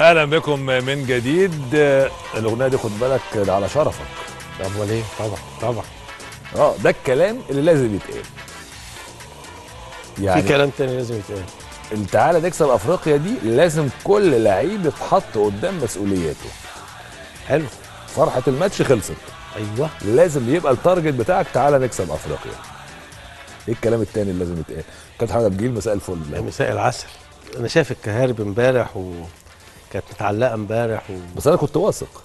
اهلا بكم من جديد الاغنيه دي خد بالك ده على شرفك طب وليه طبعا طبعا اه ده الكلام اللي لازم يتقال في كلام تاني لازم يتقال تعالى نكسب افريقيا دي لازم كل لعيب يتحط قدام مسؤولياته حلو فرحه الماتش خلصت ايوه لازم يبقى التارجت بتاعك تعالى نكسب افريقيا ايه الكلام التاني اللي لازم يتقال كابتن حمد جيل مساء الفل مساء العسل انا شايف الكهارب امبارح وكانت متعلقه امبارح و... بس انا كنت واثق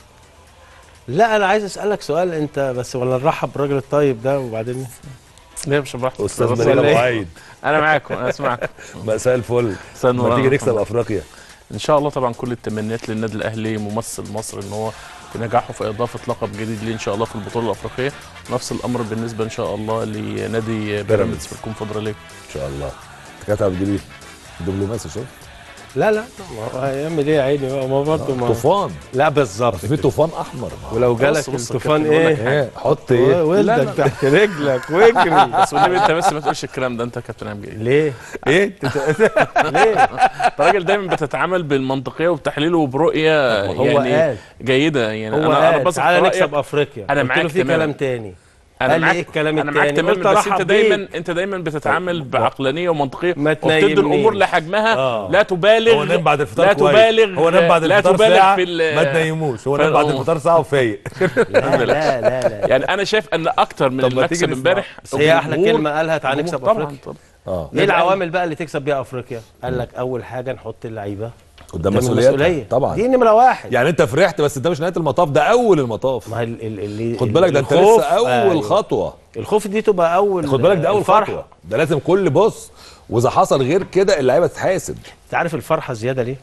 لا انا عايز اسالك سؤال انت بس ولا نرحب بالراجل الطيب ده وبعدين ليه مش براحتك استاذ بس بليغ ولا ابو إيه؟ عيد انا معاكم انا اسمعكم مساء الفل مساء النور ما تيجي أنا نكسب محمد. افريقيا ان شاء الله طبعا كل التمنيات للنادي الاهلي ممثل مصر ان هو في نجاحه في اضافه لقب جديد ليه ان شاء الله في البطوله الافريقيه نفس الامر بالنسبه ان شاء الله لنادي بيراميدز في الكونفدراليه ان شاء الله انت كاتب عبد الجليل دبلوماسي شوف لا لا ما هو هيعمل ايه يا عيني بقى ما هو برضه ما طوفان لا بالظبط في طوفان احمر ولو جالك بص- بص الطوفان الكابتن بيقول لك ايه ايه حط ايه لا، ولدك لا. تحت رجلك واجري بس والنبي انت بس ما تقولش الكلام ده انت يا كابتن عام جاي ليه؟ ايه ليه؟ انت راجل دايما بتتعامل بالمنطقيه وبتحليل وبرؤيه هو يعني قال جيده يعني هو انا انا قال بثق تعالى في نكسب رايك افريقيا أنا قلت له معاك في تماماً. كلام تاني انا قال لي معاك ايه الكلام انا معاك التاني؟ قلت تماما بس انت أرحب دايما بيك. انت دايما بتتعامل بعقلانيه ومنطقيه ما وبتدي تنيمنيش. الامور لحجمها آه. لا تبالغ هو نام بعد الفطار لا كويس. تبالغ هو نام بعد لا الفطار تبالغ ساعة في ال- ما تنيموش هو في نام بعد الأمور. الفطار ساعه وفايق لا لا لا لا يعني انا شايف ان اكتر من طب ما تيجي المكسب نسمع. امبارح بس هي احلى الجمهور- كلمه قالها تعالى نكسب طبعا افريقيا طبعا اه ايه العوامل بقى اللي تكسب بيها افريقيا؟ قال لك اول حاجه نحط اللعيبه قدام قدام مسؤولياتها طبعا دي نمره واحد يعني انت فرحت بس ده مش نهايه المطاف ده اول المطاف ما هي ال- ال- اللي خد بالك ده انت الخوف- لسه اول أيوة. خطوه الخوف دي تبقى اول خد بالك ده اول الفرحة. خطوه ده لازم كل بص واذا حصل غير كده اللعيبه تتحاسب انت عارف الفرحه زياده ليه؟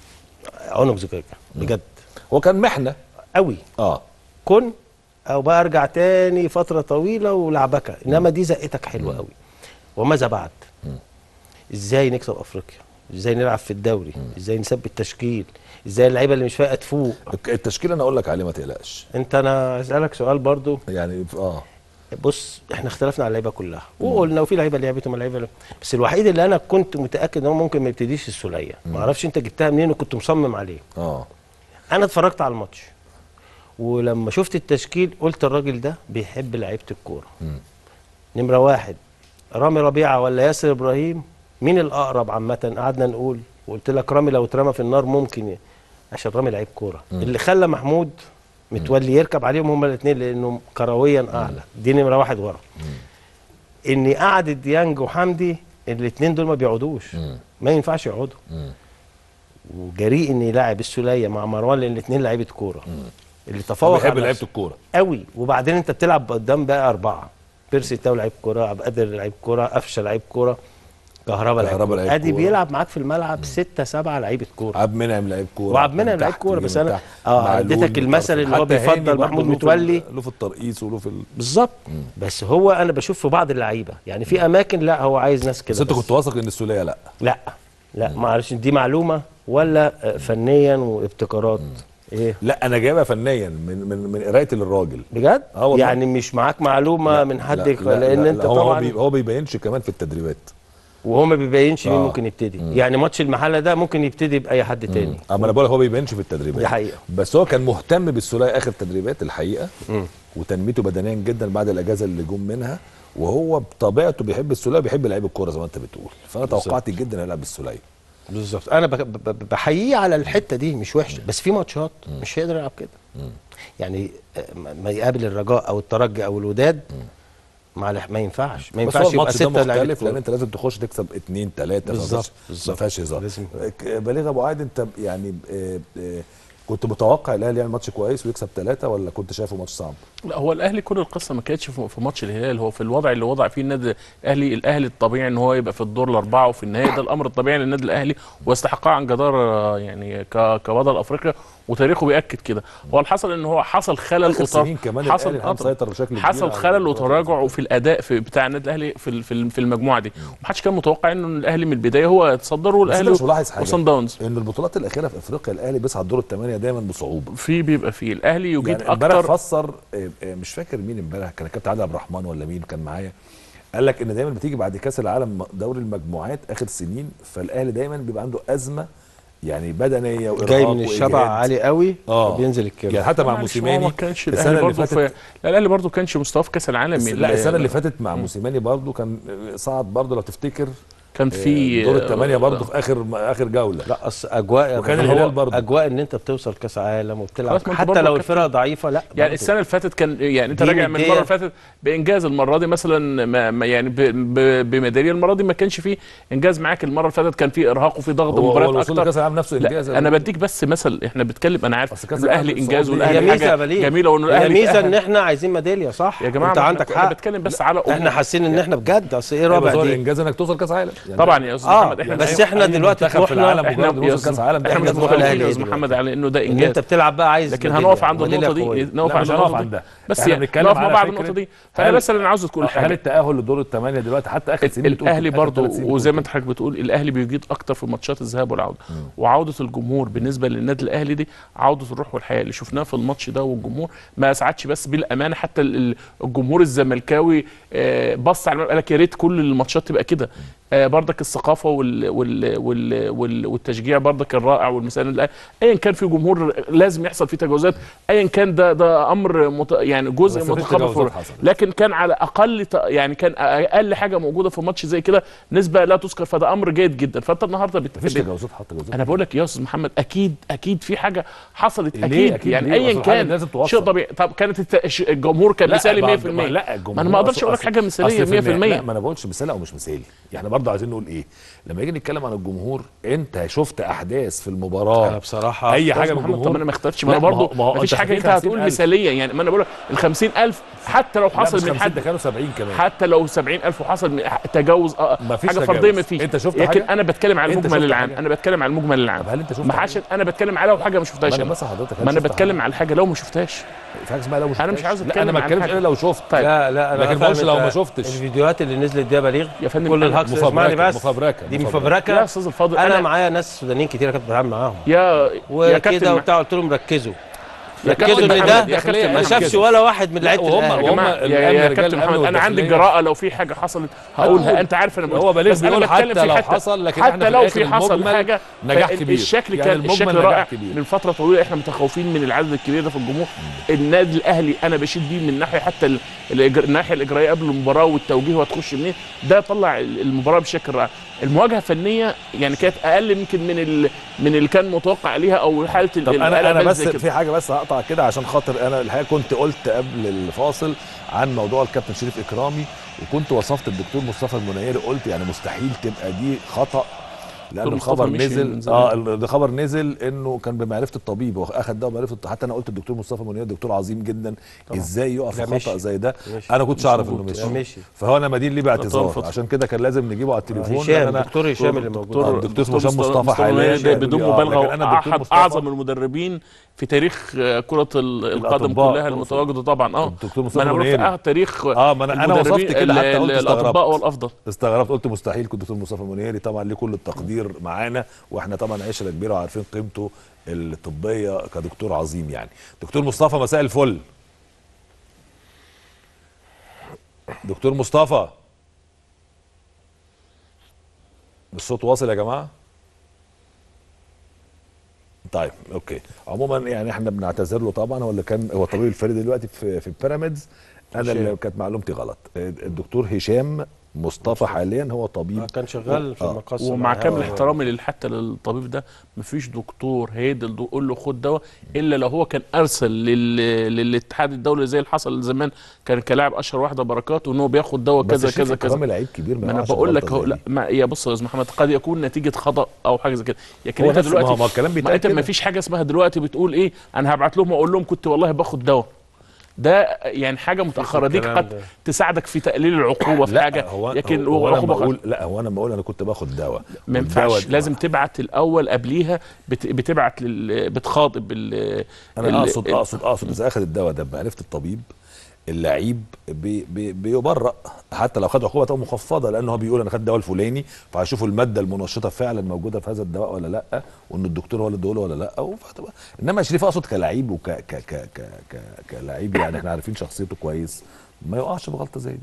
عنق زجاجه بجد هو كان محنه قوي اه كن او بقى ارجع تاني فتره طويله ولعبكه انما دي زقتك حلوه قوي وماذا بعد ازاي نكسب افريقيا ازاي نلعب في الدوري ازاي نثبت تشكيل ازاي اللعيبه اللي مش فايقه تفوق التشكيل انا اقول لك عليه ما تقلقش انت انا اسالك سؤال برضو يعني اه بص احنا اختلفنا على اللعيبه كلها وقلنا وفي لعيبه لعبتهم لعيبه لا. بس الوحيد اللي انا كنت متاكد ان هو ممكن ما يبتديش السوليه ما اعرفش انت جبتها منين وكنت مصمم عليه اه انا اتفرجت على الماتش ولما شفت التشكيل قلت الراجل ده بيحب لعيبه الكوره نمره واحد رامي ربيعه ولا ياسر ابراهيم مين الاقرب عامه قعدنا نقول وقلت لك رامي لو اترمى في النار ممكن ي- عشان رامي لعيب كوره اللي خلى محمود متولي يركب عليهم هما الاثنين لانهم كرويا اعلى دي نمره واحد ورا اني قعد ديانج وحمدي الاثنين دول ما بيقعدوش ما ينفعش يقعدوا وجريء ان يلاعب السوليه مع مروان لان الاثنين لعيبه كوره اللي هو تفوق بيحب على لعيبه نفسه الكوره قوي وبعدين انت بتلعب قدام بقى اربعه بيرسي تاو لعيب كوره عبد القادر لعيب كوره قفشه لعيب كوره كهربا لعيب كهربا كوره لعيب ادي كورة. بيلعب معاك في الملعب ستة سبعة لعيبه كوره عبد المنعم لعيب كوره وعبد المنعم من لعيب تحت كورة، يجي بس من أنا- تحت. آه، معلول اديتك من المثل طرف. اللي هو حتى هاني بيفضل برضه محمود له في متولي. ال- له في الترقيص وله في ال... بالظبط بس هو انا بشوف في بعض اللعيبه يعني في اماكن لا هو عايز ناس كده بس انت كنت واثق ان السوليه لا لا لا ما اعرفش دي معلومه ولا آه، فنيا وابتكارات ايه لا انا جايبها فنيا من من من قرايتي للراجل بجد آه والله. يعني مش معاك معلومه لا، من حد لا، يخ- لا، لان لا، انت لا، هو طبعا بي هو بيبينش كمان في التدريبات وهو ما بيبينش مين آه. ممكن يبتدي يعني ماتش المحله ده ممكن يبتدي باي حد تاني اما انا بقول لك هو بيبينش في التدريبات دي حقيقة. بس هو كان مهتم بالسوليه اخر تدريبات الحقيقه وتنميته بدنيا جدا بعد الاجازه اللي جم منها وهو بطبيعته بيحب السوليه وبيحب لعيب الكوره زي ما انت بتقول فانا توقعت جدا هيلعب بالسوليه بالظبط انا بك- ب- ب- بحييه على الحته دي مش وحشه بس في ماتشات مش هيقدر يلعب كده يعني آه، ما- ما يقابل الرجاء او الترجي او الوداد ما لح- ما ينفعش ما بس هو ينفعش يبقى الماتش ده ستة لعيبه مختلف لان كورة. انت لازم تخش تكسب اتنين تلاته بالظبط، ما فيهاش- ما بالظبط. فيهاش هزار لازم. ك- بليغ ابو عايد انت يعني آه، آه، كنت متوقع الاهلي يعمل ماتش كويس ويكسب ثلاثه ولا كنت شايفه ماتش صعب؟ لا هو الاهلي كل القصه ما كانتش في في ماتش الهلال هو في الوضع اللي وضع فيه النادي الاهلي الاهلي الطبيعي ان هو يبقى في الدور الاربعه وفي النهايه ده الامر الطبيعي للنادي الاهلي ويستحقها عن جداره يعني ك- كبطل افريقيا وتاريخه بياكد كده هو الحصل ان هو حصل خلل آخر سنين كمان حصل الأهلي مسيطر بشكل كبير حصل على خلل البطولات وتراجع في الاداء في بتاع النادي الاهلي في ال- في ال- في المجموعه دي ومحدش كان متوقع انه الاهلي من البدايه هو يتصدر بس والاهلي انت مش ملاحظ حاجه وصن داونز ان البطولات الاخيره في افريقيا الاهلي بيصعد دور الثمانيه دايما بصعوبه في بيبقى فيه الاهلي يجيد يعني امبارح اكتر فسر آه، آه، مش فاكر مين امبارح كان الكابتن عادل عبد الرحمن ولا مين كان معايا قال لك ان دايما بتيجي بعد كاس العالم دوري المجموعات اخر سنين فالاهلي دايما بيبقى عنده ازمه يعني بدنيه وارهاق جاي من الشبع وإجهاد. عالي قوي آه. بينزل الكيرف يعني حتى مع معلش، هو موسيماني ما كانش السنه الاهلي اللي برضه فاتت في لا الاهلي برضه كانش مستواه في كاس العالم لا السنه اللي فاتت مع موسيماني برضه كان صعد برضه لو تفتكر كان في دور الثمانيه برضه في اخر اخر جوله لا اصل اجواء وكان هو الهلال برضه. اجواء ان انت بتوصل كاس عالم وبتلعب خلاص، ما انت حتى برضه لو كابتن. الفرقه ضعيفه لا يعني برضه. السنه اللي فاتت كان يعني انت دي راجع من مدية. المره اللي فاتت بانجاز المره دي مثلا ما ما يعني ب- ب- بميداليه المره دي ما كانش فيه انجاز معاك المره اللي فاتت كان فيه ارهاق وفي ضغط هو هو مباريات الوصول اكتر لكاس العالم نفسه انجاز لا انا بديك بس مثل احنا بنتكلم انا عارف أصل كأس إن الاهلي العالم انجاز السعودية هي والاهلي ميزه يا حاجه بليغ جميله وان هي الاهلي ميزه تأهل. ان احنا عايزين ميداليه صح يا جماعه انت ما إحنا- عندك انا حق بتكلم بس على احنا أمور. حاسين ان احنا بجد اصل ايه رابع رابع دي الانجاز انك توصل كاس عالم يعني طبعا يا استاذ اه محمد احنا بس أي- احنا أي دلوقتي منتخب في طموحنا العالم احنا مجرد يوصل كاس عالم احنا مش إحنا متفقين الأهلي يا استاذ دلوقتي. محمد على انه ده ان انجاز انت بتلعب بقى عايز لكن ميدالية، هنقف عند ميدالية النقطه قوية. دي نقف لا، عند مش هنقف النقطه دي عندها. بس إحنا يعني بنتكلم نقف مع على بعض فكرة النقطه دي فانا هل- بس اللي انا عاوز تقول هل حاجه التاهل لدور الثمانيه دلوقتي حتى اخر سنين بتقول الاهلي كده، آخر برضه ثلاث سنين وزي ما بتقول انت حضرتك بتقول الاهلي بيجيد اكتر في ماتشات الذهاب والعوده وعوده الجمهور بالنسبه للنادي الاهلي دي عوده الروح والحياه اللي شفناها في الماتش ده والجمهور ما اسعدش بس بالامانه حتى ال- ال- الجمهور الزملكاوي آه، بص على الملعب قال لك يا ريت كل الماتشات تبقى كده آه، بردك الثقافه وال وال وال وال والتشجيع بردك الرائع والمساند للأهلي. ايا كان في جمهور لازم يحصل فيه تجاوزات ايا كان ده ده امر مت يعني جزء بس مفيش متقبل تجاوزات في- حصلت. لكن كان على اقل ت- يعني كان اقل حاجه موجوده في ماتش زي كده نسبه لا تذكر فده امر جيد جدا فانت النهارده بت... مفيش بت... تجاوزات حتى تجاوزات انا بقول لك يا استاذ محمد اكيد اكيد في حاجه حصلت ليه؟ اكيد, أكيد يعني ليه؟ ايا أصل الحاجة كان لازم توصل. شيء طبيعي طب كانت الت... الش- الجمهور كان مثالي 100% بعد- ما- لا الجمهور ما انا ما اقدرش أصل- اقول لك أصل- حاجه مثاليه أصل في النهاية- 100% لا ما انا بقولش مثالي او مش مثالي يعني برضه عايزين نقول ايه لما يجي نتكلم عن الجمهور انت شفت احداث في المباراه انا بصراحه اي حاجه أستاذ من محمد طب الجمهور انا ما اخترتش ما لا، انا ما هو- برضه ما هو ما فيش أنت حاجه انت في هتقول 50,000. مثاليه يعني ما انا بقول لك ال 50000 حتى لو حصل من حد ده كانوا 70 كمان حتى لو 70000 وحصل من تجاوز آه، مفيش حاجه تجاوز. فرديه ما فيش أنت شفت لكن حاجة؟ انا بتكلم على أنت المجمل شفت العام حاجة؟ انا بتكلم على المجمل العام طب هل أنت شفت ما حاجة؟ حاجة انا بتكلم عليها وحاجه ما شفتهاش ما أنا أنا. بس حضرتك هل ما انا شفت بتكلم حاجة؟ على حاجه لو ما شفتهاش في حاجه اسمها لو مش أنا مش عاوز لا أتكلم انا ما عن اتكلمش حاجة. الا لو شفت طيب لا لا انا لكن ما فاهم قلتش لو أنت ما شفتش. الفيديوهات اللي نزلت دي يا بليغ يا فندم كل أنا الهجص اسمعني مفبركة بس مفبركة دي مفبركة. مفبركه يا استاذ الفاضل انا انا معايا ناس سودانيين كتير كنت بتعامل معاهم يا يا وكده كابتن وبتاع قلت لهم ركزوا يا ركزوا كابتن ان محمد، ده يا كابتن ما محمد. شافش ولا واحد من لعيبه وهم- يا الاهلي وهم جماعه يا, الأمن يا رجال كابتن الأمن محمد انا عندي والداخلية. الجراءه لو في حاجه حصلت هقولها انت عارف انا هو بليغ بس أنا بيقول بتكلم حتى في لو حتة- حصل، لكن حتى إحنا في لو الآخر في حصل المجمل حاجه نجاح فال- كبير. الشكل يعني كان المجمل الشكل نجاح رائع كبير. من فتره طويله احنا متخوفين من العدد الكبير ده في الجمهور النادي الاهلي انا بشيد بيه من ناحيه حتى ال- الإجر- الناحيه الاجرائيه قبل المباراه والتوجيه وهتخش منين ده طلع ال- المباراه بشكل رائع المواجهه الفنيه يعني كانت اقل يمكن من ال... من اللي كان متوقع عليها او حاله ال- طب انا القلق انا بل بس زي كده. في حاجه بس هقطع كده عشان خاطر انا الحقيقه كنت قلت قبل الفاصل عن موضوع الكابتن شريف اكرامي وكنت وصفت الدكتور مصطفى المنيري قلت يعني مستحيل تبقى دي خطا لان دكتور مصطفى الخبر مشي من نزل زمان. اه الخبر نزل انه كان بمعرفه الطبيب واخد ده بمعرفه الط- حتى انا قلت الدكتور مصطفى منير دكتور عظيم جدا طبعا. ازاي يقف في لا خطا مشي. زي ده مشي. انا كنتش مش اعرف انه موجود. مشي لا مشي. فهو انا مدين ليه باعتذار فترة. عشان كده كان لازم نجيبه على التليفون هشام لأن أنا دكتور هشام اللي موجود آه، الدكتور هشام مصطفى حاليا ده بدون يعني، آه، مبالغه لكن أنا الدكتور احد مصطفى- اعظم المدربين في تاريخ آه، كره ال- القدم الأطباء كلها تقصد. المتواجده طبعا اه الدكتور ما مصطفى انا بقول في منيري. آه تاريخ اه ما انا انا المدربين وصفت كده ال- حتى قلت ال- الاطباء استغربت والافضل استغربت قلت مستحيل كنت دكتور مصطفى منيري طبعا ليه كل التقدير معانا واحنا طبعا عشره كبيره وعارفين قيمته الطبيه كدكتور عظيم يعني دكتور مصطفى مساء الفل دكتور مصطفى الصوت واصل يا جماعه طيب اوكي عموما يعني احنا بنعتذر له طبعا هو اللي كان هو طبيب الفريق دلوقتي في في بيراميدز انا اللي هشام. كانت معلومتي غلط الدكتور هشام مصطفى حاليا هو طبيب آه، كان شغال في آه. المقصه ومع مع كامل هوا. احترامي لل- حتى للطبيب ده مفيش دكتور هيدي يقول له خد دواء الا لو هو كان ارسل لل... للاتحاد الدولي زي اللي حصل زمان كان كلاعب اشهر واحده بركات وان هو بياخد دواء بس كذا شريف كذا كذا إكرامي لعيب كبير ما انا يقعش بقول لك غلطة هو زي لا دي. ما يا بص يا استاذ محمد قد يكون نتيجه خطا او حاجه زي كده لكن هو انت نفسه- ما دلوقتي هو- ما هو الكلام بيتقال ما انت كده. ما فيش حاجه اسمها دلوقتي بتقول ايه انا هبعت لهم واقول لهم كنت والله باخد دواء ده يعني حاجه متاخره ديك الكلام قد ده. تساعدك في تقليل العقوبه في لا حاجه هو لكن هو انا عقوبة بقول لا هو انا بقول انا كنت باخد دواء ما والدواء ينفعش ده- لازم تبعت الاول قبليها بت... بتبعت لل... بتخاطب ال... انا ال- اقصد ال- اقصد اقصد اذا اخذ الدواء ده بمعرفه الطبيب اللعيب بي بي بيبرأ حتى لو خد عقوبه مخفضه لانه هو بيقول انا خدت الدواء الفلاني فهيشوفوا الماده المنشطه فعلا موجوده في هذا الدواء ولا لا وان الدكتور هو اللي ادوله ولا لا وفتبقى. انما شريف اقصد كلعيب وك ك ك ك ك كلعيب يعني احنا عارفين شخصيته كويس ما يقعش بغلطه زي دي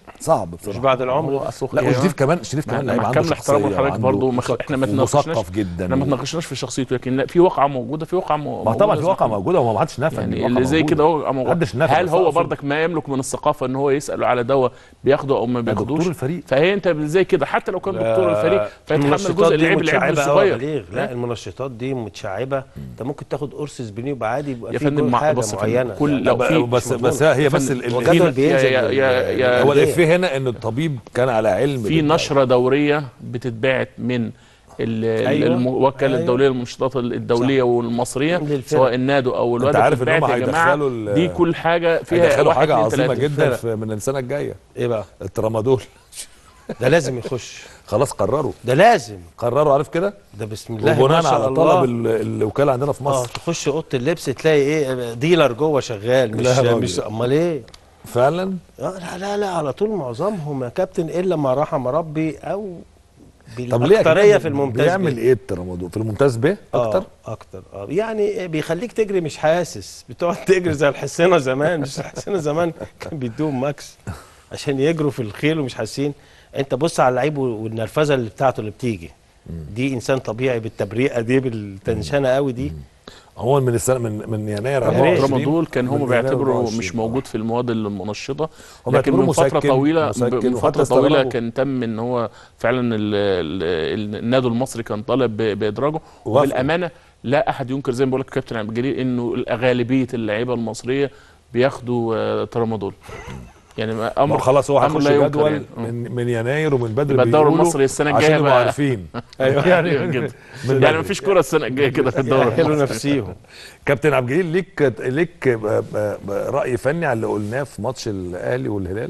صعب مش بصراحه بعد العمر هو أصل لا هي- وشريف كمان شريف كمان مع لعيب مع عنده كامل احترامي شخصيه لحضرتك برضه ما وعنده- احنا ما تناقشناش مثقف جدا احنا ما تناقشناش في شخصيته لكن لا، في واقعه موجوده في واقعه مو- ما طبعا في موجودة واقع اسمها- موجوده وما حدش نافع إن يعني الواقع اللي زي موجودة. كده هو موجود. محدش نافع هل بس هو أقصد برضك ما يملك من الثقافه ان هو يسال على دواء بياخده او ما ده دكتور بياخدوش الفريق فهي انت زي كده حتى لو كان لا. دكتور الفريق فيتحمل المنشطات جزء دي اللعيب اللعيب متشعبة أوي يا الصغير بليغ لا المنشطات دي متشعبه انت ممكن تاخد قرص سبرين يبقى عادي يبقى يا في فندم جول مع- حاجه بص يا فندم، معينه كل- يعني لو لا، في- بس مش بس هي بس فن- ال- هو ال- جدول يا- بينزل يا- يا- يا- هو ليه؟ الافيه هنا ان الطبيب كان على علم في بال- نشره دوريه بتتبعت من ال- ال- أيوة. الموكله أيوة. الدوليه للمنشطات الدوليه والمصريه للفرق. سواء النادو او الواد عارف إن هم بتتبعت يا جماعه هيدخلوا ال- دي كل حاجه فيها هيدخلوا واحد حاجه اتنين عظيمه تلاته. جدا فرق. في من السنه الجايه ايه بقى الترامادول ده لازم يخش خلاص قرروا ده لازم قرروا عارف كده ده بسم الله ما وبناء شاء على الله طلب ال- الوكاله عندنا في اه مصر تخش اوضه اللبس تلاقي ايه ديلر جوه شغال مش لا يا راجل. مش امال ايه فعلا آه لا لا لا على طول معظمهم يا كابتن الا ما رحم ربي او طب ليه يا بالاكتريه كمان في الممتاز بيعمل ب. ايه الترامادول في الممتاز ب اكتر آه اكتر اه يعني بيخليك تجري مش حاسس بتقعد تجري زي الحصينه زمان مش الحصينه زمان كان بيدوهم ماكس عشان يجروا في الخيل ومش حاسين انت بص على اللعيب والنرفزه اللي بتاعته اللي بتيجي دي انسان طبيعي بالتبريئه دي بالتنشنه قوي دي هو من السنه من من يناير يا ريت. 24 الترامادول كان هم من يناير بيعتبروا 24. مش موجود في المواد المنشطه هم لكن بيعتبروه من فتره مسكن- طويله مسكن من وحتى فتره طويله استغربوا. كان تم ان هو فعلا ال- ال- النادي المصري كان طالب ب- بادراجه وافقوا. وبالامانه لا احد ينكر زي ما بقول لك كابتن عبد الجليل انه غالبيه اللعيبه المصريه بياخدوا آه، ترامادول يعني ما- ما امر هو خلاص هو أمر هيخش لا ينكر جدول يعني. من من يناير ومن بدري يبقى الدوري بيقولوا المصري السنة عشان الجاية يبقوا بقى- عارفين ايوه يعني كده من يعني بدري. مفيش كره السنه الجايه كده في الدوري يأهلوا المصري. نفسيهم كابتن عبد الجليل ليك ليك ب- ب- ب- راي فني على اللي قلناه في ماتش الاهلي والهلال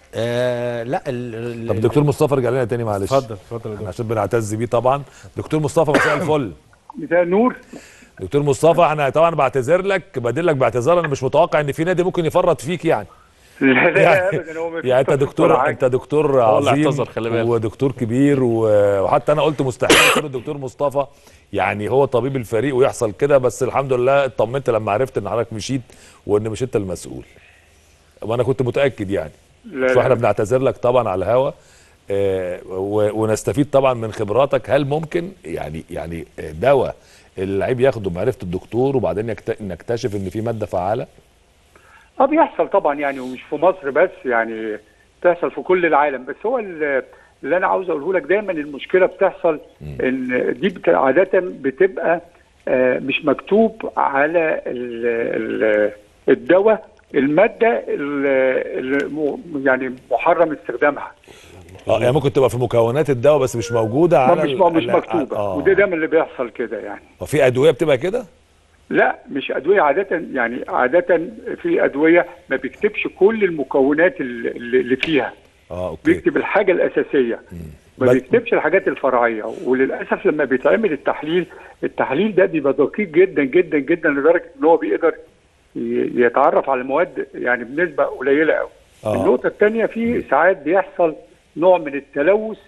آه لا ال- ال- طب دكتور مصطفى رجع لنا تاني معلش اتفضل اتفضل يا دكتور. عشان بنعتز بيه طبعا دكتور مصطفى مساء الفل مساء النور دكتور مصطفى انا طبعا بعتذر لك بدلك باعتذار انا مش متوقع ان في نادي ممكن يفرط فيك يعني لا لا يعني, ابدا هو ما فيش يعني انت تفصيل ولا دكتور حاجة. انت دكتور هو اللي عظيم اعتذر، خلي بالك. ودكتور كبير و- وحتى انا قلت مستحيل يكون الدكتور مصطفى يعني هو طبيب الفريق ويحصل كده بس الحمد لله اطمنت لما عرفت ان حضرتك مشيت وان مش انت المسؤول وانا كنت متاكد يعني لا فاحنا لا بنعتذر لك طبعا على الهوا آه، و- ونستفيد طبعا من خبراتك هل ممكن يعني يعني دواء اللعيب ياخده بمعرفه الدكتور وبعدين يكت- نكتشف ان في ماده فعاله اه بيحصل طبعا يعني ومش في مصر بس يعني بتحصل في كل العالم بس هو ال- اللي انا عاوز اقوله لك دايما المشكله بتحصل ان دي بت- عاده بتبقى آه، مش مكتوب على ال- ال- الدواء الماده ال- ال- يعني محرم استخدامها اه يعني ممكن تبقى في مكونات الدواء بس مش موجوده ما على مش ال- مش ال- مكتوبه اه وده دايما اللي بيحصل كده يعني وفي ادويه بتبقى كده لا مش ادويه عاده يعني عاده في ادويه ما بيكتبش كل المكونات اللي اللي فيها اه اوكي بيكتب الحاجه الاساسيه ما بس- بيكتبش الحاجات الفرعيه وللاسف لما بيتعمل التحليل التحليل ده بيبقى دقيق جدا جدا جدا لدرجه ان هو بيقدر ي- يتعرف على المواد يعني بنسبه قليله قوي آه. النقطه الثانيه في ساعات بيحصل نوع من التلوث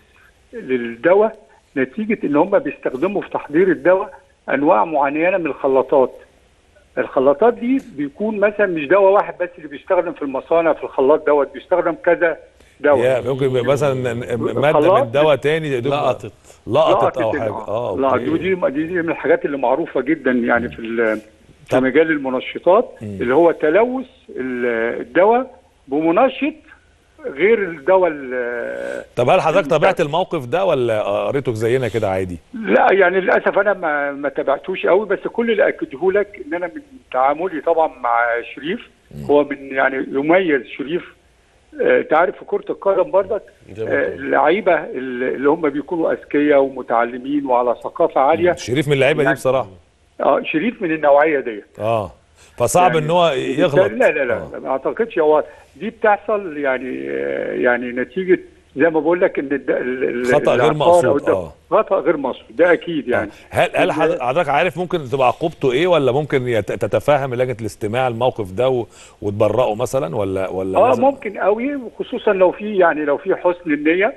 للدواء نتيجه ان هم بيستخدموا في تحضير الدواء انواع معينه من الخلاطات الخلاطات دي بيكون مثلا مش دواء واحد بس اللي بيستخدم في المصانع في الخلاط دوت بيستخدم كذا دواء يا ممكن يبقى مثلا ماده خلاص. من دواء تاني يا دوب- لقطت لقطت او لقطت حاجه ال- اه لا أوكي. دي دي دي دي من الحاجات اللي معروفه جدا يعني في ال- في طب. مجال المنشطات اللي هو تلوث ال- الدواء بمنشط غير الدواء ال- طب هل حضرتك تابعت الموقف ده ولا قريته زينا كده عادي؟ لا يعني للاسف انا ما ما تابعتوش قوي بس كل اللي اكده لك ان انا من تعاملي طبعا مع شريف هو من يعني يميز شريف آه، تعرف في كره القدم برضك زي ما آه، قلت. اللعيبه اللي هم بيكونوا اذكياء ومتعلمين وعلى ثقافه عاليه شريف من اللعيبه دي يعني- بصراحه اه شريف من النوعيه ديت اه فصعب يعني ان هو يغلط لا لا لا آه. ما اعتقدش هو دي بتحصل يعني آه، يعني نتيجه زي ما بقول لك ان الد- ال- ال- خطأ غير العقار أو مقصود، الد- آه. خطا غير مقصود ده اكيد يعني هل هل حضرتك عارف ممكن تبقى عقوبته ايه ولا ممكن يت- تتفاهم لجنه الاستماع الموقف ده و- وتبرئه مثلا ولا ولا اه لازم- ممكن قوي وخصوصا لو في يعني لو في حسن النيه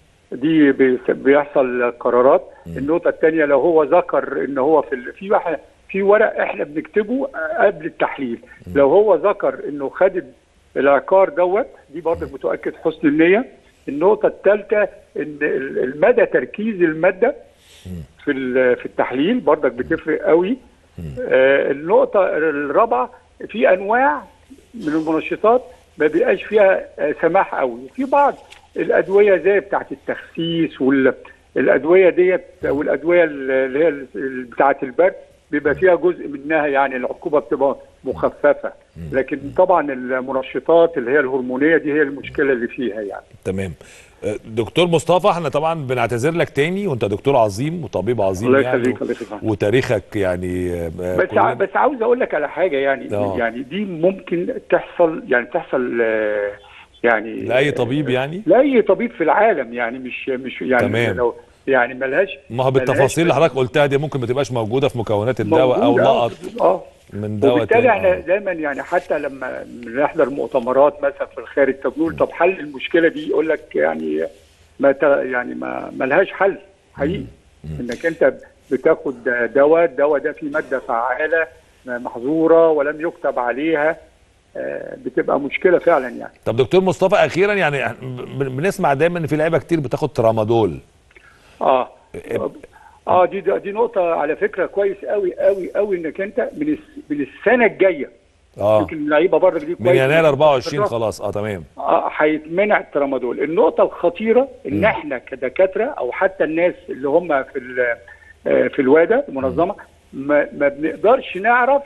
دي بي- بيحصل قرارات النقطه الثانيه لو هو ذكر ان هو في ال- في واحد في ورق احنا بنكتبه قبل التحليل لو هو ذكر انه خد العقار دوت دي برضك بتؤكد حسن النيه النقطه الثالثه ان ال- المدى تركيز الماده في ال- في التحليل برضك بتفرق قوي آه النقطه الرابعه في انواع من المنشطات ما بيبقاش فيها آه، سماح قوي في بعض الادويه زي بتاعه التخسيس والادويه ديت والادويه اللي هي ال- بتاعه البرد بيبقى فيها جزء منها يعني العقوبه بتبقى مخففه لكن طبعا المنشطات اللي هي الهرمونيه دي هي المشكله اللي فيها يعني تمام آه، دكتور مصطفى احنا طبعا بنعتذر لك تاني وانت دكتور عظيم وطبيب عظيم الله يعني يخليك الله يخليك وتاريخك يعني آه، بس كلنا- ع- بس عاوز اقول لك على حاجه يعني آه. يعني دي ممكن تحصل يعني تحصل آه، يعني لاي طبيب يعني لاي طبيب في العالم يعني مش مش يعني تمام. لو يعني ملهاش ما هو ملهاش بالتفاصيل اللي حضرتك قلتها دي ممكن ما تبقاش موجوده في مكونات الدواء او موجودة، آه، لقط اه من دواء وبالتالي تاني احنا آه. دايما يعني حتى لما بنحضر مؤتمرات مثلا في الخارج طب نقول طب حل المشكله دي يقول لك يعني ما ت- يعني ما ملهاش حل حقيقي انك انت بتاخد دواء الدواء ده فيه ماده فعاله محظوره ولم يكتب عليها آه، بتبقى مشكله فعلا يعني طب دكتور مصطفى اخيرا يعني بن- بنسمع دايما ان في لعيبه كتير بتاخد ترامادول اه اه دي دي نقطه على فكره كويس قوي قوي قوي انك انت من الس- من السنه الجايه اه يمكن اللعيبه برضه دي من كويس يناير 24 خلاص اه تمام آه، هيتمنع الترامادول النقطة الخطيرة ان احنا كدكاترة او حتى الناس اللي هم في ال- آه، في الوادة المنظمة ما, ما بنقدرش نعرف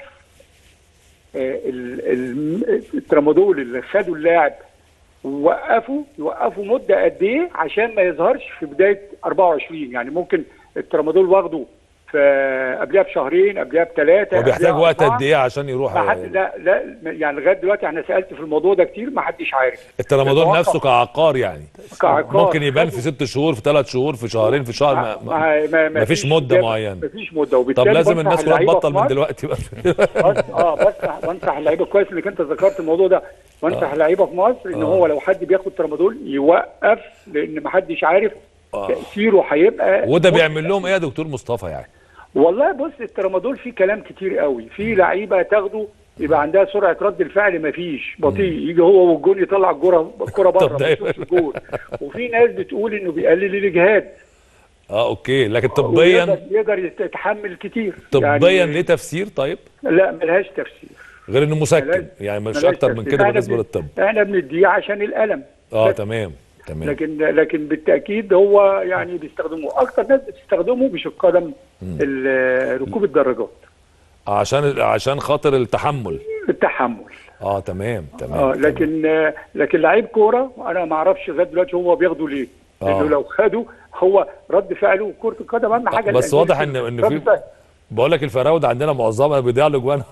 آه، ال- ال- الترامادول اللي خدوا اللاعب ووقفوا يوقفوا مدة قد ايه عشان ما يظهرش في بداية 24 يعني ممكن الترامادول واخده في قبلها بشهرين قبلها بثلاثة هو بيحتاج قبلها وقت أربعة. قد ايه عشان يروح ما حد لا لا يعني لغايه دلوقتي احنا سالت في الموضوع ده كتير ما حدش عارف الترامادول المواقع- نفسه كعقار يعني كعقار. ممكن يبان في ست شهور في ثلاث شهور في شهرين في شهر ما, ما, ما, ما فيش مده معينه ما فيش مده طب وبالتالي لازم بنصح الناس كلها اللعيبة تبطل في من مصر- دلوقتي بقى بس- اه بنصح بنصح اللعيبه كويس انك انت ذكرت الموضوع ده بنصح اللعيبه في مصر ان آه. هو لو حد بياخد ترامادول يوقف لان ما حدش عارف آه. تاثيره هيبقى وده مت- بيعمل لهم ايه يا دكتور مصطفى يعني والله بص الترامادول فيه كلام كتير قوي في لعيبه تاخده يبقى عندها سرعه رد الفعل ما فيش بطيء يجي هو والجون يطلع الكره الكره بره طب ده ما يشوفش الجول وفي ناس بتقول انه بيقلل الاجهاد اه اوكي لكن طبيا ويقدر- يقدر يتحمل كتير طبيا يعني ليه تفسير طيب لا ملهاش تفسير غير انه مسكن ملاش- يعني مش ملاش اكتر من تفسير. كده احنا بالنسبه بن- للطب احنا بنديه عشان الالم اه بس. تمام تمام لكن لكن بالتاكيد هو يعني بيستخدموه اكتر ناس بتستخدمه مش القدم ال- ركوب الدراجات عشان عشان خاطر التحمل التحمل اه تمام تمام اه لكن آه، لكن لعيب كوره انا ما اعرفش لغايه دلوقتي هو بياخده ليه آه. لانه لو خده هو رد فعله كره القدم اهم حاجه بس الأندية واضح كده. ان ان رد في فعل. بقول لك الفراوده عندنا معظمها بيضيع له جوان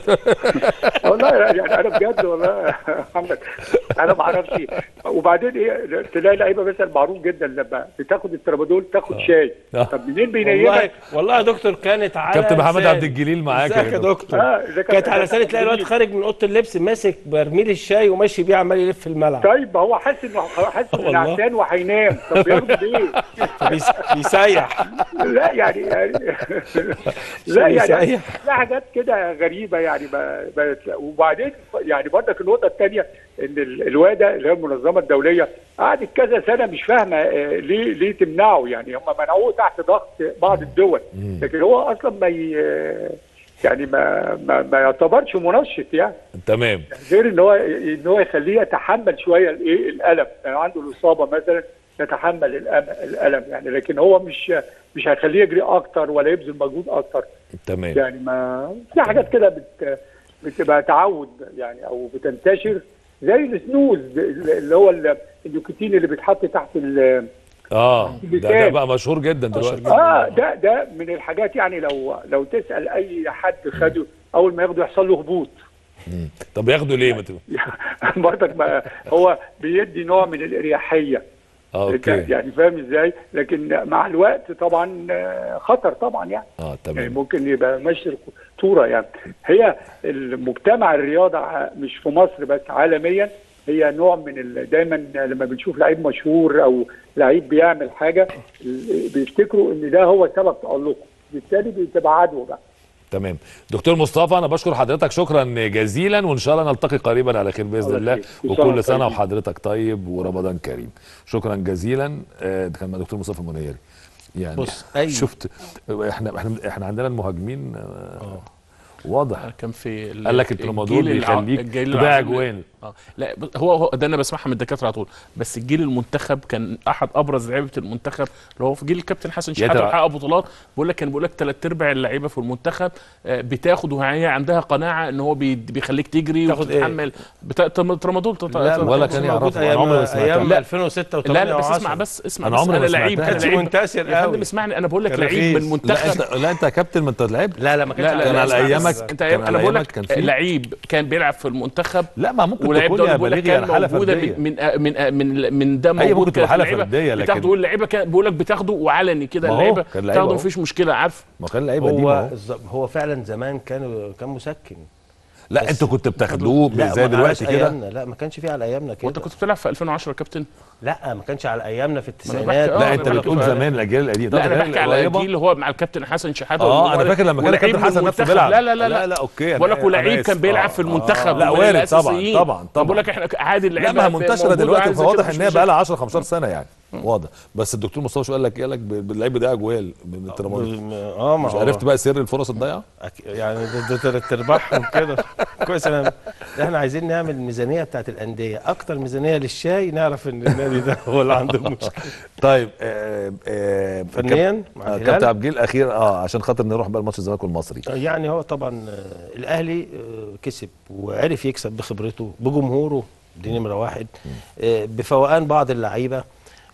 والله يعني انا بجد والله يا محمد انا ما اعرفش وبعدين ايه تلاقي لعيبه مثلا معروف جدا لما بتاخد الترامادول تاخد شاي آه. طب منين والله بينيمك؟ والله يا دكتور كانت على كابتن محمد لساني. عبد الجليل معاك ازيك يا يا دكتور اه إذا كان- كانت على لساني تلاقي الواد خارج من اوضه اللبس ماسك برميل الشاي وماشي بيه عمال يلف في الملعب طيب ما هو حاسس انه حاسس انه والله. نعسان وهينام طب بياخده ليه؟ بيس- بيسيح لا يعني يعني لا يعني بيسيح. في حاجات كده غريبه يعني ما ما وبعدين يعني برضك النقطه الثانيه ان ال- الواده اللي هي المنظمه الدوليه قعدت كذا سنه مش فاهمه آه، ليه ليه تمنعه يعني هم منعوه تحت ضغط بعض الدول لكن هو اصلا ما ي- يعني ما ما, ما يعتبرش منشط يعني تمام غير ان هو ان هو يخليه يتحمل شويه الايه الالم يعني عنده الاصابه مثلا يتحمل الأم- الالم يعني لكن هو مش مش هيخليه يجري اكتر ولا يبذل مجهود اكتر تمام يعني ما في حاجات كده بت بتبقى تعود يعني او بتنتشر زي السنوز اللي هو ال- النيكوتين اللي بيتحط تحت ال اه ده, ده بكام؟ بقى مشهور جدا دلوقتي اه ده ده من الحاجات يعني لو لو تسال اي حد خده اول ما ياخده يحصل له هبوط مم. طب ياخدوا ليه ما تبقى- برضك ما هو بيدي نوع من الاريحيه اه اوكي يعني فاهم ازاي لكن مع الوقت طبعا آه، خطر طبعا يعني اه يعني تمام ممكن يبقى ماشي خطوره يعني هي المجتمع الرياضه ع- مش في مصر بس عالميا هي نوع من ال... دايما لما بنشوف لعيب مشهور او لعيب بيعمل حاجه ال- بيفتكروا ان ده هو سبب تالقه بالتالي بتبقى عدوى بقى تمام دكتور مصطفى انا بشكر حضرتك شكرا جزيلا وان شاء الله نلتقي قريبا على خير باذن الله الله يخليك. إن شاء الله وكل سنه طيبين. وحضرتك طيب ورمضان كريم شكرا جزيلا آه، ده كان مع دكتور مصطفى المنيري يعني بص، أي- شفت احنا احنا احنا عندنا المهاجمين آه، واضح كان في ال- قال لك الترامادول الجيل الع- بيخليك الجيل تضيع العظيم. اجوان اه لا ب- هو هو ده انا بسمعها من الدكاتره على طول بس الجيل المنتخب كان احد ابرز لعيبه المنتخب اللي هو في جيل الكابتن حسن شحاته ترى- وحقق بطولات بيقول لك كان بيقول لك ثلاث ارباع اللعيبه في المنتخب آه، بتاخد وهي عندها قناعه ان هو بي- بيخليك تجري تاخد إيه؟ وتتحمل بتا... تم- ترامادول تط- لا تط- ولا ما كان كانش موجود يعرفه، أنا ايام عمري ما سمعتها. ايام لا. 2006 و8 لا لا بس و10 اسمع بس اسمع أنا بس عمري ما انا لعيب سمعتها. انا كانش لعيب منتشر يا فندم قوي. اسمعني انا بقول لك كان لعيب رخيص. من لا المنتخب انت لا انت يا كابتن ما انت لعبت لا لا ما كانش لا لا كان لا على اسمع أيامك- بس. انت كان على انا بقول أيامك كان لك في- لعيب كان بيلعب في المنتخب لا ما ممكن ولعيب تكون ده يا بقول لك بليغي كان انا حاله موجوده فرديه من من من من ده أيوة، موجود ممكن تبقى كانت حالة اللعيبة فردية، لكن- بتاخده واللعيبه كان بيقول لك بتاخده وعلني كده ما هو اللعيبه كان لعيبة بتاخده أهو. مفيش مشكله عارف ما كان لعيبه دي هو ما هو الز- هو فعلا زمان كان كان مسكن لا انتوا كنتوا بتاخدوه لا زي ما دلوقتي على كده أيامنا. لا ما كانش في على ايامنا كده وانت كنت بتلعب في 2010 يا كابتن لا ما كانش على ايامنا في أنا التسعينات بحكي- آه، لا انت أنا بتقول بحكي- زمان الاجيال القديمه لا انا طب بحكي على القريبة؟ الجيل اللي هو مع الكابتن حسن شحاته اه واللي انا هو- فاكر لما كان ولعيب الكابتن من حسن نفسه المنتخب. بيلعب لا لا لا لا لا اوكي بقول لك أنا- ولعيب أنا كان آسف. بيلعب آه، في المنتخب لا ومن وارد طبعا الأساسيين. طبعا طبعا بقول لك احنا عادي لا اللعيبه ما هي في- منتشره موجودة دلوقتي وعايزة فواضح كده، ان مش هي مشاكل. بقى لها 10 15 سنه يعني واضح بس الدكتور مصطفى شو قال لك قال لك باللعيب ده اجوال من الترامادول اه ما مش هو عرفت بقى سر الفرص الضايعه أك- يعني ده, ده تلات ارباعهم كده كويس انا احنا عايزين نعمل ميزانيه بتاعت الانديه اكتر ميزانيه للشاي نعرف ان النادي ده هو اللي عنده المشكله طيب آه آه فنيا مع آه، الهلال. كابتن عبد الجليل الاخير اه عشان خاطر نروح بقى الماتش الزمالك والمصري يعني هو طبعا آه، الاهلي آه، كسب وعرف يكسب بخبرته بجمهوره دي نمره واحد آه، بفوقان بعض اللعيبه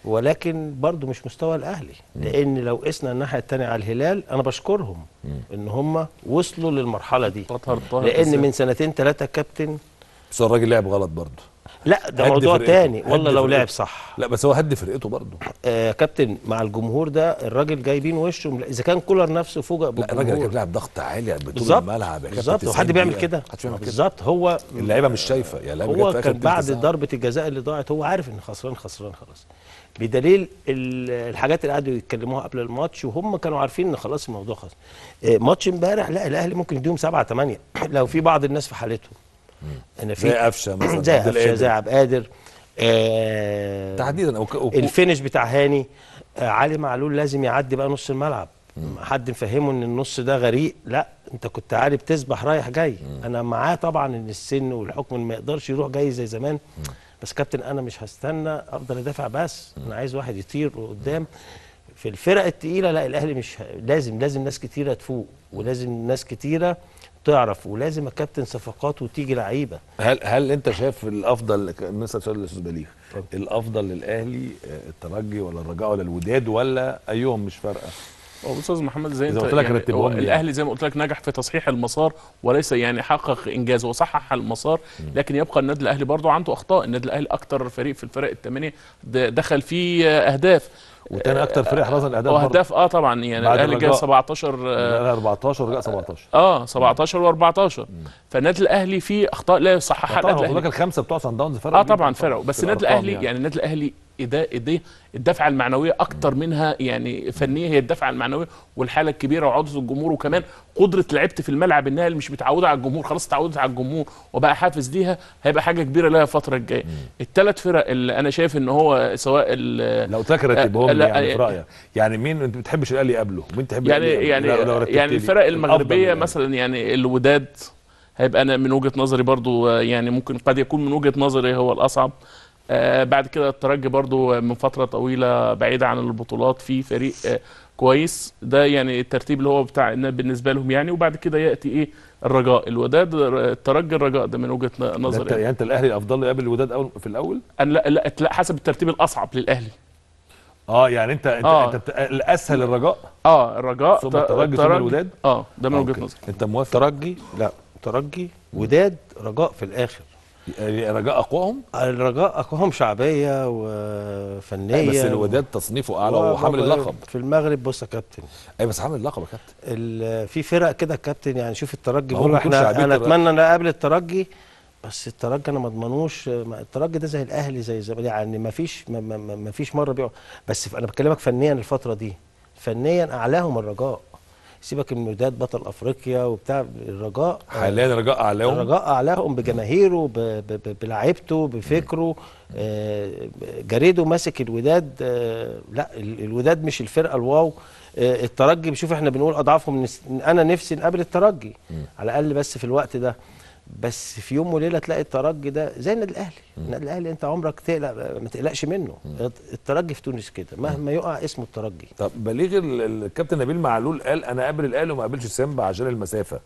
ولكن برضه مش مستوى الاهلي لان لو قسنا الناحيه الثانيه على الهلال انا بشكرهم ان هم وصلوا للمرحله دي طاهر طاهر لان بالذات. من سنتين ثلاثه كابتن بس هو الراجل لعب غلط برضه لا ده هد موضوع فرقته. تاني هد والله لو فرقته. لعب صح لا بس هو هد فرقته برضه آه كابتن مع الجمهور ده الراجل جايبين وشه مل- اذا كان كولر نفسه فوجئ لا الراجل بالجمهور كان لاعب ضغط عالي بطول بالظبط الملعب يا كابتن بالظبط 90 وحد بيعمل دقيقة. كده محدش بيعمل كده بالظبط هو اللعيبه مش شايفه يعني اللعيبه جت هو في آخر كان تلت بعد ساعة. ضربه الجزاء اللي ضاعت هو عارف ان خسران خسران خلاص بدليل ال- الحاجات اللي قعدوا يتكلموها قبل الماتش وهم كانوا عارفين ان خلاص الموضوع خلاص آه، ماتش امبارح لا الاهلي ممكن يديهم سبعة ثمانية لو في بعض الناس في حالتهم انا في زي قفشه مثلا زي عبد قفشه القادر. زي عبد القادر آه تحديدا أو أو الفينش بتاع هاني آه علي معلول لازم يعدي بقى نص الملعب حد مفهمه ان النص ده غريق لا انت كنت عارف تسبح رايح جاي انا معاه طبعا ان السن والحكم ما يقدرش يروح جاي زي زمان بس كابتن انا مش هستنى افضل ادافع بس انا عايز واحد يطير قدام في الفرق التقيله لا الاهلي مش ه- لازم لازم ناس كتيره تفوق ولازم ناس كتيره تعرف ولازم الكابتن صفقات وتيجي لعيبه هل هل انت شايف الافضل نسال سؤال الاستاذ بليغ الافضل للاهلي آه، الترجي ولا الرجاء ولا الوداد ولا ايهم مش فارقه هو استاذ محمد زي إذا انت قلت لك يعني رتبهم هو لي الاهلي زي ما قلت لك نجح في تصحيح المسار وليس يعني حقق انجاز هو صحح المسار لكن يبقى النادي الاهلي برضه عنده اخطاء النادي الاهلي اكتر فريق في الفرق الثمانيه د- دخل فيه آه، اهداف وتاني اكتر فريق حرز الاهداف برضه. واهداف اه طبعا يعني بعد الاهلي جاب الرجاء. 17 آه، لا 14 ورجاء 17 اه 17 و14 فالنادي الاهلي فيه اخطاء لا يصححها طبعا النادي خد بالك الاهلي الخمسه بتوع سان داونز فرق اه جداً طبعا فرقوا بس في النادي الأرقام الاهلي يعني النادي الاهلي ايديه ايديه الدفعه المعنويه اكتر منها يعني فنيه هي الدفعه المعنويه والحاله الكبيره وعوده الجمهور وكمان قدره لعيبه في الملعب انها اللي مش متعوده على الجمهور خلاص اتعودت على الجمهور وبقى حافز ليها هيبقى حاجه كبيره لها الفتره الجايه الثلاث فرق اللي انا شايف ان هو سواء ال- لو قلت لك رتبهم آه، لي لا، يعني في آه، رايك يعني مين انت بتحبش الاهلي قبله ومين تحب يعني الأهلي يعني قبله؟ لو- لو رتبت يعني لي. الفرق الأفضل المغربيه للأهلي. مثلا يعني الوداد هيبقى انا من وجهه نظري برضو آه، يعني ممكن قد يكون من وجهه نظري هو الاصعب آه بعد كده الترجي برضو من فتره طويله بعيده عن البطولات في فريق آه كويس ده يعني الترتيب اللي هو بتاع إن بالنسبه لهم يعني وبعد كده ياتي ايه الرجاء الوداد الترجي الرجاء ده من وجهه ده انت نظري يعني انت الاهلي الافضل قبل الوداد أول في الاول أنا لا, لا, لا حسب الترتيب الاصعب للاهلي اه يعني انت انت, آه. انت بت... الاسهل الرجاء اه الرجاء ثم ت- الترجي ثم الوداد؟ اه ده من وجهه أوكي. نظري انت موافق ترجي لا ترجي وداد رجاء في الاخر يعني الرجاء اقواهم الرجاء اقواهم شعبيه وفنيه بس الوداد تصنيفه اعلى و- وحامل و- اللقب في المغرب بص يا كابتن اي بس حامل اللقب يا كابتن ال- في فرق كده كابتن يعني شوف الترجي ما هو بيقول بيكون احنا شعبية انا الر- اتمنى ان اقابل الترجي بس الترجي انا ما اضمنوش ما- الترجي ده زي الاهلي زي الزمالك يعني ما فيش ما, ما, ما ما فيش مره بيقع بس ف- انا بكلمك فنيا الفتره دي فنيا اعلاهم الرجاء سيبك من الوداد بطل افريقيا وبتاع الرجاء آه، حاليا رجاء اعلاهم الرجاء اعلاهم بجماهيره ب- ب- ب- بلعيبته بفكره آه، جريده ماسك الوداد آه، لا ال- الوداد مش الفرقه الواو آه، الترجي بشوف احنا بنقول اضعافهم نس- انا نفسي نقابل الترجي على الاقل بس في الوقت ده بس في يوم وليله تلاقي الترجي ده زي النادي الاهلي النادي الاهلي انت عمرك تقلق ما تقلقش منه الترجي في تونس كده مهما يقع اسمه الترجي طب بليغ ال- ال- الكابتن نبيل معلول قال انا قابل الاهلي وما قابلش سيمبا عشان المسافه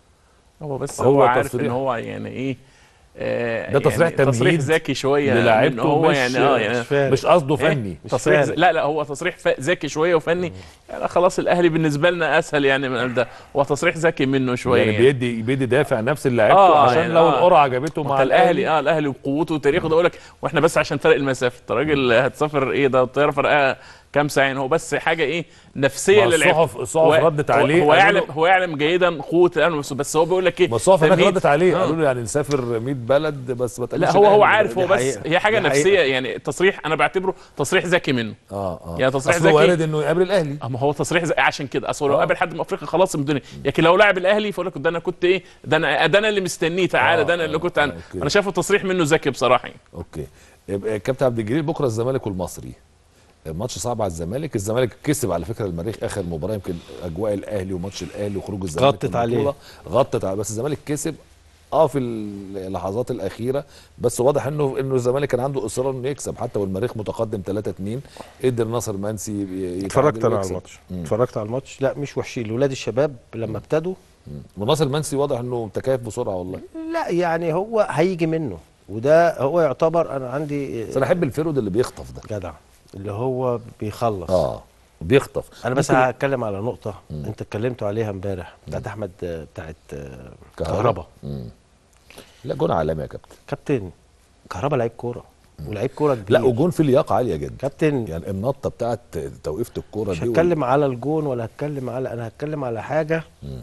هو بس هو هو, عارف تصريح. ان هو يعني ايه آه ده تصريح يعني تصريح تمهيد ذكي شويه للاعيبته إن هو مش- يعني اه يعني مش فارق. مش قصده إيه؟ فني مش تصريح ز... فارق. لا لا هو تصريح ف... ذكي شويه وفني يعني خلاص الاهلي بالنسبه لنا اسهل يعني من ده هو تصريح ذكي منه شويه يعني يعني بيدي بيدي دافع نفسي لعيبته آه، عشان يعني لو آه. القرعه عجبته مع مع الاهلي اه الاهلي وقوته وتاريخه ده اقول لك واحنا بس عشان فرق المسافه انت راجل هتسافر ايه ده الطياره فرقها كام ساعه يعني هو بس حاجه ايه نفسيه ما للعيبه الصحف- الصحف هو- ردت هو- عليه هو قالوا يعلم له- هو يعلم جيدا قوه الاهلي بس- بس هو بيقول لك ايه ما الصحف هناك تمهيد. ردت عليه آه. قالوا له يعني نسافر 100 بلد بس ما لا تقابلش هو هو الأهلي. عارف دي هو بس حقيقة. هي حاجه دي حقيقة. نفسيه يعني تصريح انا بعتبره تصريح ذكي منه اه اه يعني تصريح أصل ذكي. وارد انه يقابل الاهلي اما هو تصريح زي عشان كده اصل لو آه. قابل حد من افريقيا خلاص من الدنيا لكن لو لاعب الاهلي فاقول لك ده انا كنت ايه ده انا ده انا اللي مستنيه تعالى آه، ده انا اللي آه، كنت آه، انا أوكي. انا شايفه تصريح منه ذكي بصراحه يعني. اوكي يبقى كابتن عبد الجليل بكره الزمالك والمصري ماتش صعب على الزمالك الزمالك كسب على فكره المريخ اخر مباراه يمكن اجواء الاهلي وماتش الاهلي وخروج الزمالك غطت من البطولة. عليه. غطت عليه بس الزمالك كسب اه في اللحظات الاخيره بس واضح انه انه الزمالك كان عنده اصرار انه يكسب حتى والمريخ متقدم 3 2 قدر ناصر منسي ي- اتفرجت يتعادل انا على ويكسب. الماتش اتفرجت على الماتش لا مش وحشين ولاد الشباب لما ابتدوا وناصر منسي واضح انه تكيف بسرعه والله لا يعني هو هيجي منه وده هو يعتبر انا عندي بس انا احب الفيرود اللي بيخطف ده جدع اللي هو بيخلص اه بيخطف انا بس ممكن- هتكلم على نقطه انت اتكلمتوا عليها امبارح بتاعت احمد آه، بتاعت آه، كهربا. كهربا مم. لا جون عالمي يا كابتن كابتن كهربا لعيب كوره ولعيب كوره كبير لا وجون في لياقه عاليه جدا كابتن يعني النطه بتاعت توقيفه الكوره مش دي هتكلم على الجون ولا هتكلم على انا هتكلم على حاجه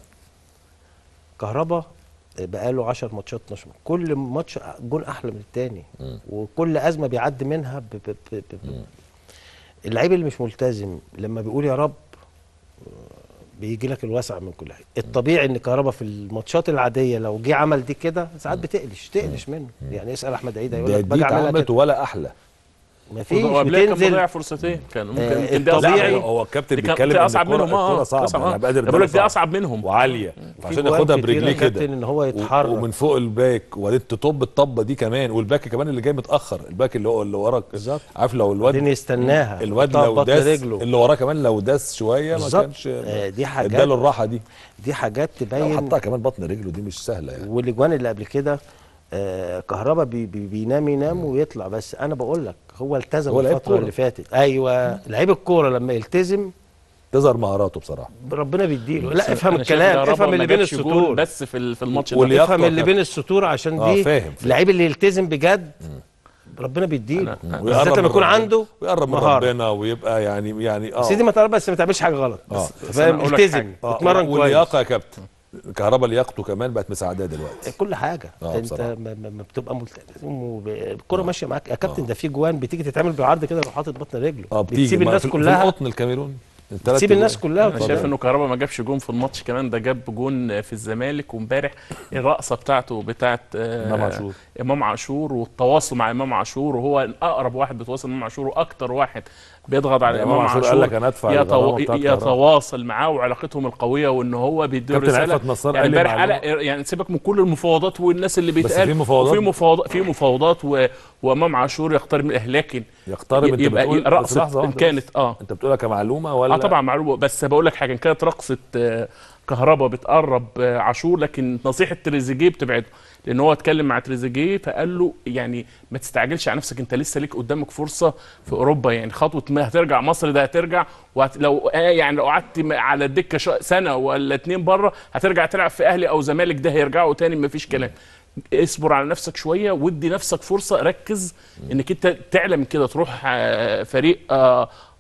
كهربا بقاله 10 ماتشات 12 كل ماتش جون احلى من التاني وكل ازمه بيعدي منها ب ب ب ب ب اللعيب اللي مش ملتزم لما بيقول يا رب بيجي لك الوسع من كل حاجه الطبيعي ان كهربا في الماتشات العاديه لو جه عمل دي كده ساعات بتقلش تقلش منه يعني اسال احمد عيد هيقول ده لك دي باجي اعملها اتعملت كده ولا احلى مفيش وقبلها كان بتنزل مضيع فرصتين كان ممكن آه، ممكن دي الطبيعي- أصعب- لا هو هو الكابتن دي كان- بيتكلم دي ان اصعب الكرة- منهم اه الكرة صعبه صعبة. انا بقدر بقول لك دي صعب. اصعب منهم وعاليه في عشان جوان ياخدها كتيرة برجليه يا كده كابتن ان هو و- يتحرك ومن فوق الباك وبعدين تطب الطبه دي كمان والباك كمان اللي جاي متاخر الباك اللي هو اللي وراك بالظبط. عارف لو الواد بعدين يستناها الواد يحطها لو ببطن داس رجله. اللي وراه كمان لو داس شويه ما بالظبط. كانش آه، دي حاجات- اداله الراحه دي دي حاجات لو تبين حطها كمان بطن رجله دي مش سهله يعني والاجوان اللي قبل كده آه كهربا بي بي بينام ينام ويطلع بس انا بقول لك هو التزم هو لعيب الفتره كورة. اللي فاتت ايوه لعيب الكوره لما يلتزم تظهر مهاراته بصراحه ربنا بيديله بس لا افهم أنا شايف الكلام كهربا افهم ما اللي بين جابش جول السطور بس في ال- في الماتش واللي ده يقطع افهم اللي كابتن. بين السطور عشان آه، دي فاهم، فاهم. اللعيب اللي يلتزم بجد ربنا بيديله أنا- أنا- بالذات لما من يكون ربنا. عنده ويقرب من مهارة. ربنا ويبقى يعني يعني اه سيدي ما تقرب بس ما تعملش حاجه غلط آه. بس فاهم أنا أقول لك التزم حاجة. آه، اتمرن كويس واللياقه يا كابتن كهربا لياقته كمان بقت مساعداه دلوقتي كل حاجه آه، انت بصراحة. ما, ما ما بتبقى ملتزم وب- الكره ماشيه معاك يا كابتن ده في جوان بتيجي تتعمل بالعرض كده يروح حاطط بطن رجله اه بتيجي بتسيب ما الناس في- في كلها القطن الكاميروني التلات تسيب جوان. الناس كلها انا شايف وتفضل. انه كهربا ما جابش جون في الماتش كمان ده جاب جون في الزمالك وامبارح الرقصه بتاعته بتاعت آه، إمام عاشور. امام عاشور والتواصل مع امام عاشور وهو اقرب واحد بيتواصل مع امام عاشور واكتر واحد بيضغط على إمام امام عاشور عاشور قال لك أنا أدفع يتو... الغرامة بتاعت كهربا. يتواصل معاه وعلاقتهم القويه وان هو بيديله كابتن رساله عفت نصار يعني قال لي امبارح معلومة. قلق يعني سيبك من كل المفاوضات والناس اللي بيتقال في مفاوضات؟ وفي مفاوضات في مفاوضات و... وامام عاشور يقترب من الاهلي لكن يقترب انت يبقى بتقول بس رقصه لحظة واحدة إن كانت بس. اه انت بتقولها كمعلومه ولا اه طبعا معلومه بس بقول لك حاجه ان كانت رقصه آه، كهربا بتقرب آه، عاشور لكن نصيحه تريزيجيه بتبعده لان هو اتكلم مع تريزيجيه فقال له يعني ما تستعجلش على نفسك انت لسه ليك قدامك فرصه في اوروبا يعني خطوه ما هترجع مصر ده هترجع وهت لو آه يعني لو قعدت م- على الدكه شا- سنه ولا اتنين بره هترجع تلعب في اهلي او زمالك ده هيرجعوا تاني ما فيش كلام اصبر على نفسك شويه وادي نفسك فرصه ركز انك انت تعلى من كده تروح آه، فريق آه،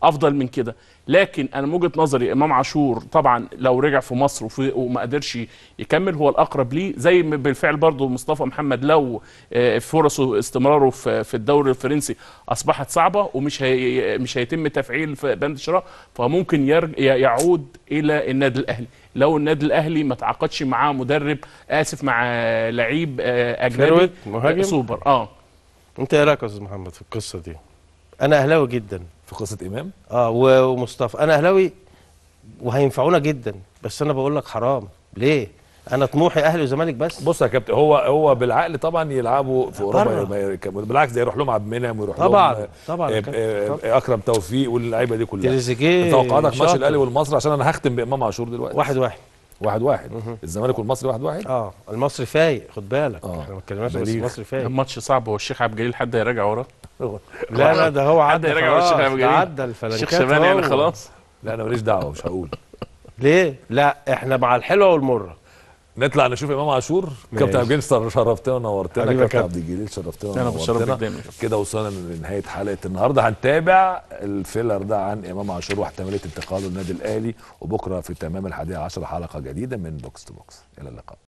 افضل من كده لكن انا من وجهه نظري امام عاشور طبعا لو رجع في مصر وفي وما قدرش يكمل هو الاقرب ليه زي ما بالفعل برضو مصطفى محمد لو آه، فرصه استمراره في في الدوري الفرنسي اصبحت صعبه ومش هي مش هيتم تفعيل في بند الشراء فممكن يرج يعود الى النادي الاهلي لو النادي الاهلي ما تعاقدش معاه مدرب اسف مع لعيب آه، اجنبي فيرويد، مهاجم؟ آه، سوبر اه انت ايه رايك يا استاذ محمد في القصه دي انا اهلاوي جدا في قصه امام اه و- ومصطفى انا اهلاوي وهينفعونا جدا بس انا بقول لك حرام ليه انا طموحي اهلي وزمالك بس بص يا كابتن هو هو بالعقل طبعا يلعبوا في اوروبا بره. ما يركب- بالعكس ده يروح لهم عبد المنعم ويروح طبعاً، لهم طبعاً يا آه، كابتن، آه، طبعاً. آه، اكرم توفيق واللعيبه دي كلها تريزيجيه توقعاتك ماتش شاطر. الاهلي والمصري عشان انا هختم بامام عاشور دلوقتي واحد واحد واحد واحد الزمالك والمصري واحد واحد اه المصري فايق خد بالك آه. احنا ما اتكلمناش بس بليغ. المصري فايق الماتش صعب هو الشيخ عبد الجليل حد هيراجع وراه لا لا ده هو حد عدى يراجع ورا خلاص الشيخ عبد ده الجليل عدى الفلنكات الشيخ شبان يعني هو. خلاص لا انا ماليش دعوه مش هقول ليه لا احنا مع الحلوه والمره نطلع نشوف امام عاشور ماشي. كابتن عبد الجليل شرفتنا ونورتنا حبيبي يا كابتن كابتن. عبد الجليل شرفتنا انا بشرفك ونورتنا دايما كده وصلنا لنهايه حلقه النهارده هنتابع الفيلر ده عن امام عاشور واحتماليه انتقاله للنادي الاهلي وبكره في تمام الحادية عشر حلقه جديده من بوكس تو بوكس الى اللقاء